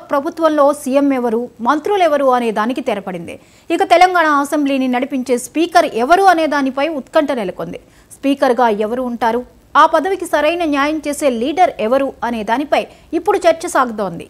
ప్రభుత్వంలో సీఎం ఎవరు మంత్రులు ఎవరు అనే దానికి తెరపడింది ఇక తెలంగాణ అసెంబ్లీని నడిపించే స్పీకర్ ఎవరు అనే దానిపై ఉత్కంఠ నెలకొంది స్పీకర్గా ఎవరు ఉంటారు ఆ పదవికి సరైన న్యాయం చేసే లీడర్ ఎవరు అనే దానిపై ఇప్పుడు చర్చ సాగుతోంది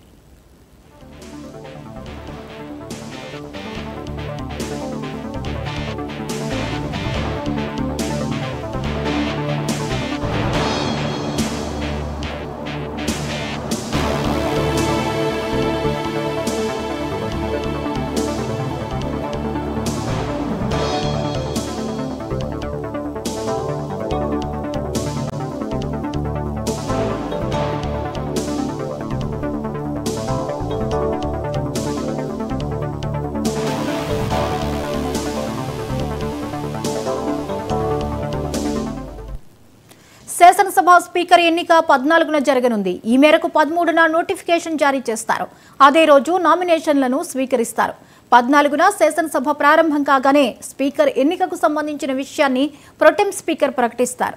శాసనసభ స్పీకర్ ఎన్నిక పద్నాలుగున జరగనుంది ఈ మేరకు పదమూడున నోటిఫికేషన్ జారీ చేస్తారు అదే రోజు నామినేషన్లను స్వీకరిస్తారు పద్నాలుగున శాసనసభ ప్రారంభం కాగానే స్పీకర్ ఎన్నికకు సంబంధించిన విషయాన్ని ప్రొటెం స్పీకర్ ప్రకటిస్తారు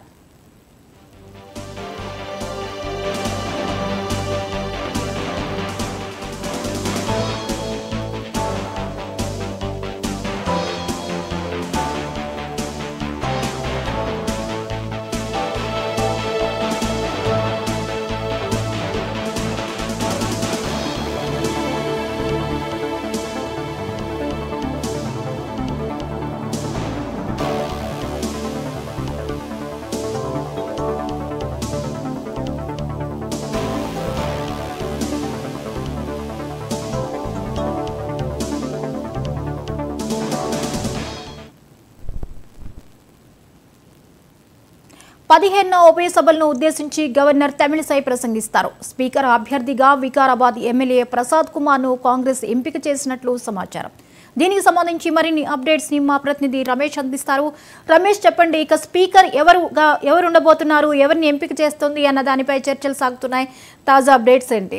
పదిహేనున ఉభయ సభలను ఉద్దేశించి గవర్నర్ తమిళిసై ప్రసంగిస్తారు స్పీకర్ అభ్యర్థిగా వికారాబాద్ ఎమ్మెల్యే ప్రసాద్ కుమార్ను కాంగ్రెస్ ఎంపిక చేసినట్లు సమాచారం దీనికి సంబంధించి మరిన్ని అప్డేట్స్ ని మా ప్రతినిధి రమేష్ అందిస్తారు రమేష్ చెప్పండి ఇక స్పీకర్ ఎవరుగా ఎవరు ఉండబోతున్నారు ఎవరిని ఎంపిక చేస్తుంది అన్న దానిపై చర్చలు సాగుతున్నాయి తాజా అప్డేట్స్ ఏంటి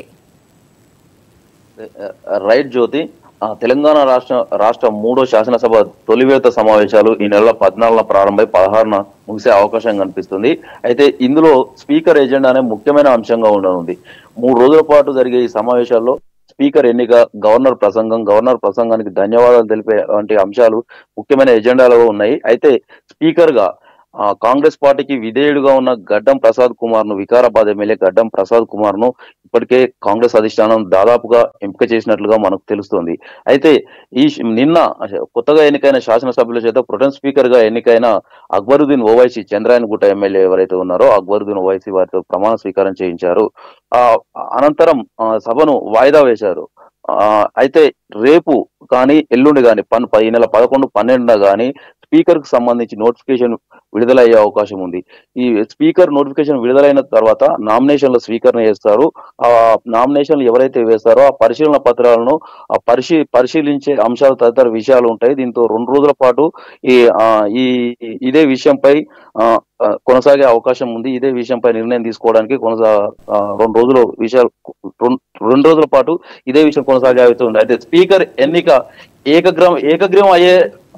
రైట్ జ్యోతి ఆ, తెలంగాణ రాష్ట్ర రాష్ట్ర మూడో శాసనసభ తొలివేత సమావేశాలు ఈ నెల పద్నాలుగున ప్రారంభమై పదహారున ముగిసే అవకాశం కనిపిస్తుంది అయితే ఇందులో స్పీకర్ ఎజెండా అనే ముఖ్యమైన అంశంగా ఉండనుంది మూడు రోజుల పాటు జరిగే ఈ సమావేశాల్లో స్పీకర్ ఎన్నిక గవర్నర్ ప్రసంగం గవర్నర్ ప్రసంగానికి ధన్యవాదాలు తెలిపే వంటి అంశాలు ముఖ్యమైన ఎజెండాలో ఉన్నాయి అయితే స్పీకర్ గా ఆ, కాంగ్రెస్ పార్టీకి విధేయుడుగా ఉన్న గడ్డం ప్రసాద్ కుమార్ ను వికారాబాద్ ఎమ్మెల్యే గడ్డం ప్రసాద్ కుమార్ ను ఇప్పటికే కాంగ్రెస్ అధిష్టానం దాదాపుగా ఎంపిక చేసినట్లుగా మనకు తెలుస్తోంది అయితే ఈ శ- నిన్న కొత్తగా ఎన్నికైన శాసనసభ్యుల చేత ప్రొటెన్ స్పీకర్ గా ఎన్నికైన అక్బరుద్దీన్ ఓవైసీ చంద్రాయన్ గుట్ట ఎమ్మెల్యే ఎవరైతే ఉన్నారో అక్బరుద్దీన్ ఓవైసీ వారితో ప్రమాణ స్వీకారం చేయించారు ఆ అనంతరం ఆ, సభను వాయిదా వేశారు ఆ, అయితే రేపు కానీ ఎల్లుండి కానీ పన్ ఈ నెల పదకొండు పన్నెండున కానీ స్పీకర్ కు సంబంధించి నోటిఫికేషన్ విడుదలయ్యే అవకాశం ఉంది ఈ స్పీకర్ నోటిఫికేషన్ విడుదలైన తర్వాత నామినేషన్ల స్వీకరణ చేస్తారు ఆ నామినేషన్లు ఎవరైతే వేస్తారో ఆ పరిశీలన పత్రాలను ఆ పరిశీ పరిశీలించే అంశాలు తదితర విషయాలు ఉంటాయి దీంతో రెండు రోజుల పాటు ఈ ఆ, ఈ ఇదే విషయంపై ఆ, ఆ, కొనసాగే అవకాశం ఉంది ఇదే విషయంపై నిర్ణయం తీసుకోవడానికి కొనసా ఆ, రెండు రోజుల విషయాలు రెండు- రెండు రోజుల పాటు ఇదే విషయం కొనసాగే అవుతుంది అయితే స్పీకర్ ఎన్నిక ఏకగ్రం ఏకగ్రీవం అయ్యే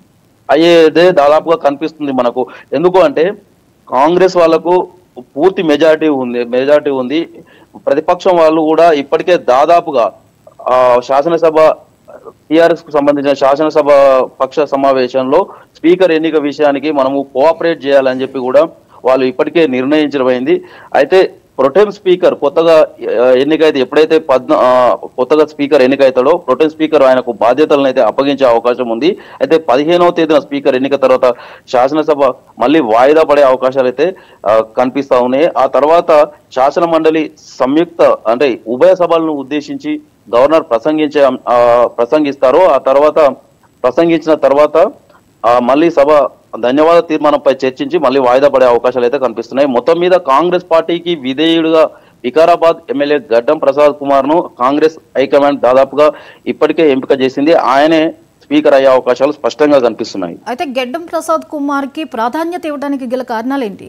అయ్యేదే దాదాపుగా కనిపిస్తుంది మనకు ఎందుకు అంటే కాంగ్రెస్ వాళ్ళకు పూర్తి మెజారిటీ ఉంది మెజారిటీ ఉంది ప్రతిపక్షం వాళ్ళు కూడా ఇప్పటికే దాదాపుగా ఆ శాసనసభ టిఆర్ఎస్ కు సంబంధించిన శాసనసభ పక్ష సమావేశంలో స్పీకర్ ఎన్నిక విషయానికి మనము కోఆపరేట్ చేయాలని చెప్పి కూడా వాళ్ళు ఇప్పటికే నిర్ణయించడమైంది అయితే ప్రొటెం స్పీకర్ కొత్తగా ఆ, ఎన్నికైతే ఎప్పుడైతే పద్న ఆ, కొత్తగా స్పీకర్ ఎన్నికైతాడో ప్రొటెం స్పీకర్ ఆయనకు బాధ్యతలను అయితే అప్పగించే అవకాశం ఉంది అయితే పదిహేనవ తేదీన స్పీకర్ ఎన్నిక తర్వాత శాసనసభ మళ్ళీ వాయిదా పడే అవకాశాలు అయితే ఆ, కనిపిస్తా ఉన్నాయి ఆ తర్వాత శాసన మండలి సంయుక్త అంటే ఉభయ సభలను ఉద్దేశించి గవర్నర్ ప్రసంగించే అం- ఆ, ప్రసంగిస్తారు ఆ తర్వాత ప్రసంగించిన తర్వాత ఆ, మళ్ళీ సభ ధన్యవాద తీర్మానంపై చర్చించి మళ్ళీ వాయిదా పడే అవకాశాలు అయితే కనిపిస్తున్నాయి మొత్తం మీద కాంగ్రెస్ పార్టీకి విధేయుడుగా వికారాబాద్ ఎమ్మెల్యే గడ్డం ప్రసాద్ కుమార్ ను కాంగ్రెస్ హైకమాండ్ దాదాపుగా ఇప్పటికే ఎంపిక చేసింది ఆయనే స్పీకర్ అయ్యే అవకాశాలు స్పష్టంగా కనిపిస్తున్నాయి అయితే గెడ్డం ప్రసాద్ కుమార్ కి ప్రాధాన్యత ఇవ్వడానికి గల కారణాలేంటి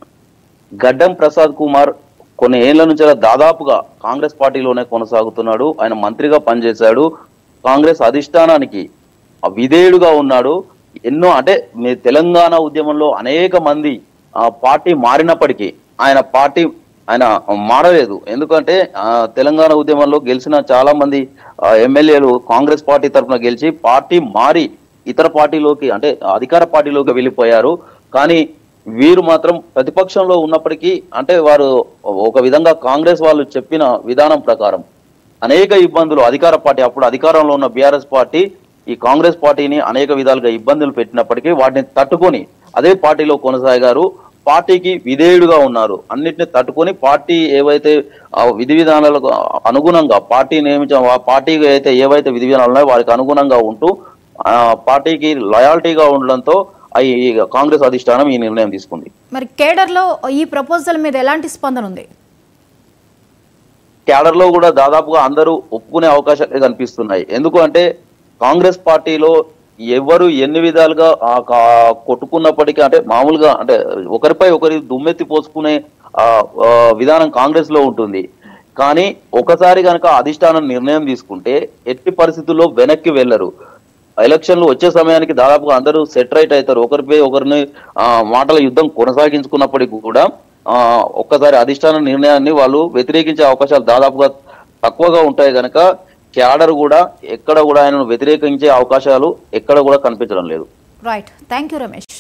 గడ్డం ప్రసాద్ కుమార్ కొన్ని ఏళ్ల నుంచి అలా దాదాపుగా కాంగ్రెస్ పార్టీలోనే కొనసాగుతున్నాడు ఆయన మంత్రిగా పనిచేశాడు కాంగ్రెస్ అధిష్టానానికి విధేయుడుగా ఉన్నాడు ఎన్నో అంటే మీ తెలంగాణ ఉద్యమంలో అనేక మంది ఆ పార్టీ మారినప్పటికీ ఆయన పార్టీ ఆయన మారలేదు ఎందుకంటే ఆ, తెలంగాణ ఉద్యమంలో గెలిచిన చాలా మంది ఆ, ఎమ్మెల్యేలు కాంగ్రెస్ పార్టీ తరఫున గెలిచి పార్టీ మారి ఇతర పార్టీలోకి అంటే అధికార పార్టీలోకి వెళ్ళిపోయారు కానీ వీరు మాత్రం ప్రతిపక్షంలో ఉన్నప్పటికీ అంటే వారు ఒక విధంగా కాంగ్రెస్ వాళ్ళు చెప్పిన విధానం ప్రకారం అనేక ఇబ్బందులు అధికార పార్టీ అప్పుడు అధికారంలో ఉన్న బీఆర్ఎస్ పార్టీ ఈ కాంగ్రెస్ పార్టీని అనేక విధాలుగా ఇబ్బందులు పెట్టినప్పటికీ వాటిని తట్టుకొని అదే పార్టీలో కొనసాగారు పార్టీకి విధేయుడుగా ఉన్నారు అన్నిటిని తట్టుకొని పార్టీ ఏవైతే ఆ విధి విధానాలకు అనుగుణంగా పార్టీ నియమించిన ఆ పార్టీకి అయితే ఏవైతే విధి విధానాలు ఉన్నాయో వారికి అనుగుణంగా ఉంటూ ఆ పార్టీకి లాయాలిటీగా ఉండడంతో ఆ ఈ కాంగ్రెస్ అధిష్టానం ఈ నిర్ణయం తీసుకుంది మరి కేడర్లో ఈ ప్రపోజల్ మీద ఎలాంటి స్పందన ఉంది క్యాడర్ లో కూడా దాదాపుగా అందరూ ఒప్పుకునే అవకాశాలు కనిపిస్తున్నాయి ఎందుకు అంటే కాంగ్రెస్ పార్టీలో ఎవరు ఎన్ని విధాలుగా ఆ కా- కొట్టుకున్నప్పటికీ అంటే మామూలుగా అంటే ఒకరిపై ఒకరి దుమ్మెత్తి పోసుకునే ఆ, ఆ, విధానం కాంగ్రెస్ లో ఉంటుంది కానీ ఒకసారి కనుక అధిష్టానం నిర్ణయం తీసుకుంటే ఎట్టి పరిస్థితుల్లో వెనక్కి వెళ్ళరు ఎలక్షన్లు వచ్చే సమయానికి దాదాపుగా అందరూ సెట్ రైట్ అవుతారు ఒకరిపై ఒకరిని ఆ, మాటల యుద్ధం కొనసాగించుకున్నప్పటికీ కూడా ఆ, ఒక్కసారి అధిష్టాన నిర్ణయాన్ని వాళ్ళు వ్యతిరేకించే అవకాశాలు దాదాపుగా తక్కువగా ఉంటాయి కనుక క్యాడర్ కూడా ఎక్కడ కూడా ఆయనను వ్యతిరేకించే అవకాశాలు ఎక్కడ కూడా కనిపించడం లేదు రైట్ థ్యాంక్ యూ రమేష్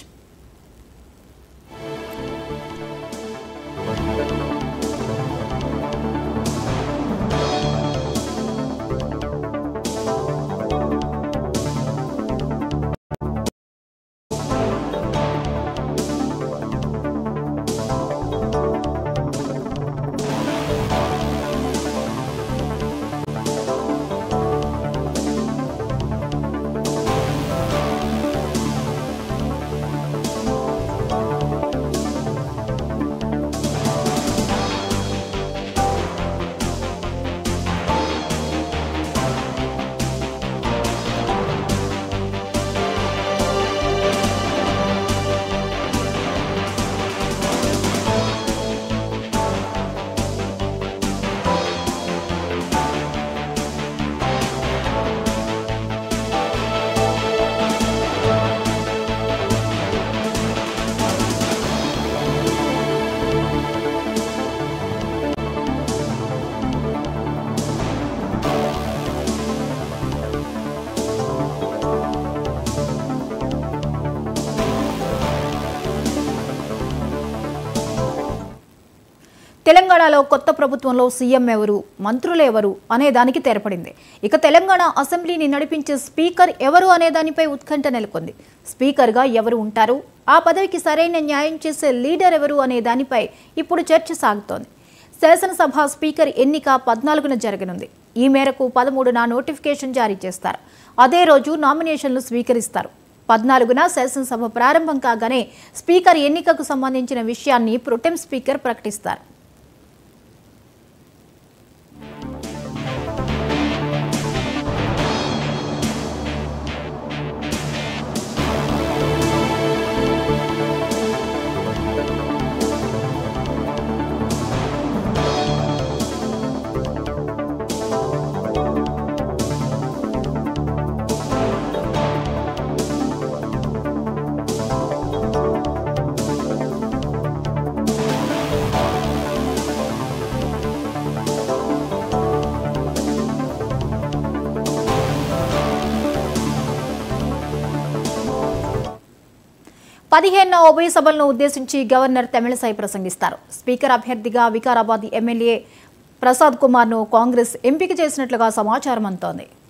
తెలంగాణలో కొత్త ప్రభుత్వంలో సీఎం ఎవరు మంత్రులు ఎవరు అనే దానికి తెరపడింది ఇక తెలంగాణ అసెంబ్లీని నడిపించే స్పీకర్ ఎవరు అనే దానిపై ఉత్కంఠ నెలకొంది స్పీకర్గా ఎవరు ఉంటారు ఆ పదవికి సరైన న్యాయం చేసే లీడర్ ఎవరు అనే దానిపై ఇప్పుడు చర్చ సాగుతోంది శాసనసభ స్పీకర్ ఎన్నిక పద్నాలుగున జరగనుంది ఈ మేరకు పదమూడున నోటిఫికేషన్ జారీ చేస్తారు అదే రోజు నామినేషన్లు స్వీకరిస్తారు పద్నాలుగున శాసనసభ ప్రారంభం కాగానే స్పీకర్ ఎన్నికకు సంబంధించిన విషయాన్ని ప్రొటెం స్పీకర్ ప్రకటిస్తారు పదిహేను ఉభయ సభలను ఉద్దేశించి గవర్నర్ తమిళసై ప్రసంగిస్తారు స్పీకర్ అభ్యర్థిగా వికారాబాద్ ఎమ్మెల్యే ప్రసాద్ కుమార్ను కాంగ్రెస్ ఎంపిక చేసినట్లుగా సమాచారం అందుతోంది